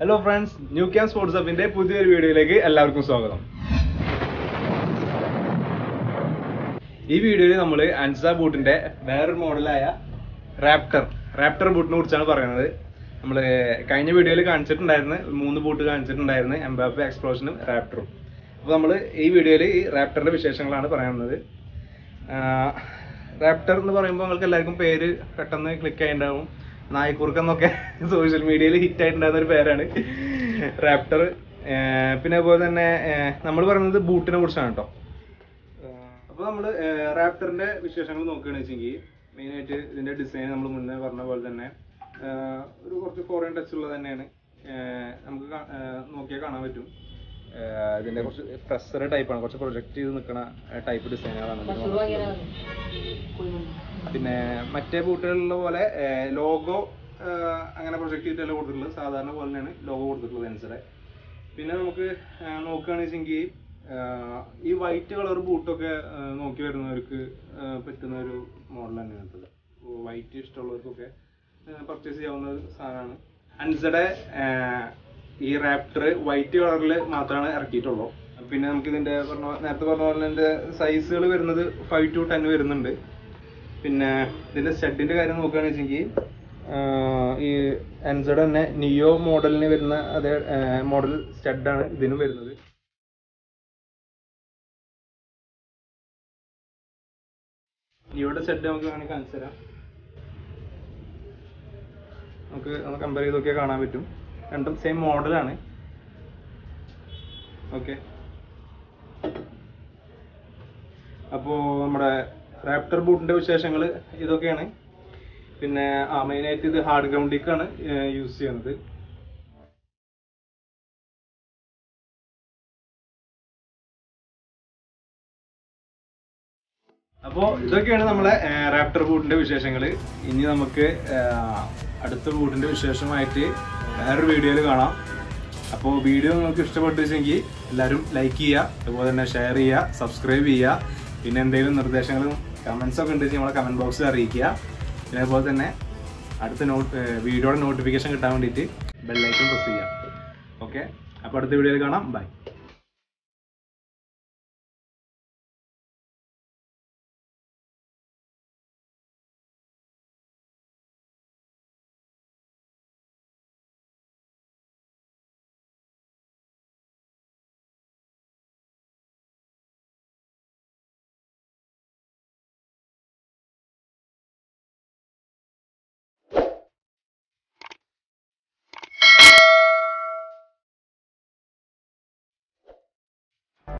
Hello friends new can sports അപ്പിന്റെ പുതിയൊരു വീഡിയോയിലേക്ക് എല്ലാവർക്കും സ്വാഗതം ഈ വീഡിയോയിൽ നമ്മൾ അൻസ ബൂട്ടിന്റെ വേറൊരു മോഡലായ റാപ്റ്റർ റാപ്റ്റർ ബൂട്ടിനെ കുറിച്ചാണ് പറയുന്നത് നമ്മൾ കഴിഞ്ഞ വീഡിയോയിൽ കാണിച്ചിട്ടുണ്ടായിരുന്നു മൂന്ന് ബൂട്ട് കാണിച്ചിട്ടുണ്ടായിരുന്നു എംബാപ്പെ എക്സ്പ്ലോഷനും റാപ്റ്ററും അപ്പോൾ നമ്മൾ ഈ വീഡിയോയിൽ ഈ റാപ്റ്ററിന്റെ വിശേഷങ്ങളാണ് പറയുന്നത് റാപ്റ്റർ എന്ന് പറയുമ്പോൾ നിങ്ങൾക്ക് എല്ലാവർക്കും പേര് പെട്ടെന്ന് ക്ലിക്ക് ആയിട്ടുണ്ടാവും നായ്ക്കുറുക്കം എന്നൊക്കെ സോഷ്യൽ മീഡിയയിൽ ഹിറ്റ് ആയിട്ടുണ്ടായിരുന്ന ഒരു പേരാണ് റാപ്റ്റർ പിന്നെ അതുപോലെ തന്നെ നമ്മൾ പറയുന്നത് ബൂട്ടിനെ കുറിച്ചാണ് കേട്ടോ അപ്പോൾ നമ്മൾ റാപ്റ്ററിന്റെ വിശേഷങ്ങൾ നോക്കുകയാണെന്ന് വെച്ചെങ്കിൽ മെയിനായിട്ട് ഇതിന്റെ ഡിസൈൻ നമ്മൾ മുന്നേ പറഞ്ഞ പോലെ തന്നെ ആഹ് ഒരു കുറച്ച് ഫോറിൻ ടച്ച് ഉള്ളത് തന്നെയാണ് ആഹ് നമുക്ക് കാ- ആഹ് നോക്കിയാൽ കാണാൻ പറ്റും ആഹ് ഇതിന്റെ കുറച്ച് പ്രസർ ടൈപ്പാണ് കുറച്ച് പ്രൊജക്ട് ചെയ്ത് നിൽക്കുന്ന ടൈപ്പ് ഡിസൈനുകളാണ് ഇതിന് വന്നിട്ടുള്ളത്. പിന്നെ മറ്റേ ബൂട്ടുകളിലെ പോലെ ലോഗോ അങ്ങനെ പ്രൊജക്ട് ചെയ്തിട്ടല്ല കൊടുത്തിട്ടുള്ളത് സാധാരണ പോലെ തന്നെയാണ് ലോഗോ കൊടുത്തിട്ടുള്ളത് അനുസരെ പിന്നെ നമുക്ക് ആഹ് നോക്കുകയാണെന്ന് വെച്ചെങ്കിൽ ആഹ് ഈ വൈറ്റ് കളർ ബൂട്ടൊക്കെ ആഹ് നോക്കി വരുന്നവർക്ക് ആഹ് പറ്റുന്ന ഒരു മോഡൽ തന്നെയാണ് ഇത് വൈറ്റ് ഇഷ്ടമുള്ളവർക്കൊക്കെ പർച്ചേസ് ചെയ്യാവുന്ന ഒരു സാധനമാണ് അൻസയുടെ ഈ റാപ്റ്റർ വൈറ്റ് കളറിൽ മാത്രമാണ് ഇറക്കിയിട്ടുള്ളൂ പിന്നെ നമുക്ക് ഇതിന്റെ പറഞ്ഞ നേരത്തെ പറഞ്ഞ പോലെ ഇതിന്റെ സൈസുകൾ വരുന്നത് ഫൈവ് ടു ടെൻ വരുന്നുണ്ട് പിന്നെ ഇതിന്റെ സ്റ്റഡിന്റെ കാര്യം നോക്കുകയാണെന്ന് വെച്ചെങ്കിൽ ഈ അൻസയുടെ തന്നെ നിയോ മോഡലിന് വരുന്ന അതേ മോഡൽ സ്റ്റഡാണ് ഇതിനും വരുന്നത് നിയോയുടെ സ്റ്റഡ് നമുക്ക് വേണമെങ്കിൽ കാണിച്ചു തരാം നമുക്ക് ഒന്ന് കമ്പയർ ചെയ്ത് നോക്കിയാൽ കാണാൻ പറ്റും രണ്ടും സെയിം മോഡലാണ് ഓക്കെ അപ്പോൾ നമ്മുടെ റാപ്റ്റർ ബൂട്ടിന്റെ വിശേഷങ്ങൾ ഇതൊക്കെയാണ് പിന്നെ ആ മെയിനായിട്ട് ഇത് ഹാർഡ് ഗ്രൗണ്ടിക്കാണ് യൂസ് ചെയ്യുന്നത് അപ്പോൾ ഇതൊക്കെയാണ് നമ്മളെ റാപ്റ്റർ ബൂട്ടിന്റെ വിശേഷങ്ങൾ ഇനി നമുക്ക് ആ, അടുത്ത ബൂട്ടിന്റെ വിശേഷമായിട്ട് വേറൊരു വീഡിയോയിൽ കാണാം അപ്പോൾ വീഡിയോ നിങ്ങൾക്ക് ഇഷ്ടപ്പെട്ടിച്ചെങ്കിൽ എല്ലാവരും ലൈക്ക് ചെയ്യുക അതുപോലെ തന്നെ ഷെയർ ചെയ്യുക സബ്സ്ക്രൈബ് ചെയ്യുക പിന്നെ എന്തെങ്കിലും നിർദ്ദേശങ്ങളും കമൻസ് ഒക്കെ ഉണ്ടെങ്കിൽ നമ്മളെ കമൻറ്റ് ബോക്സിൽ അറിയിക്കുക പിന്നെ അതുപോലെ തന്നെ അടുത്ത നോട്ട് വീഡിയോയുടെ നോട്ടിഫിക്കേഷൻ കിട്ടാൻ വേണ്ടിയിട്ട് ബെല്ലൈക്കൺ പ്രസ് ചെയ്യാം ഓക്കെ അപ്പോൾ അടുത്ത വീഡിയോയിൽ കാണാം ബൈ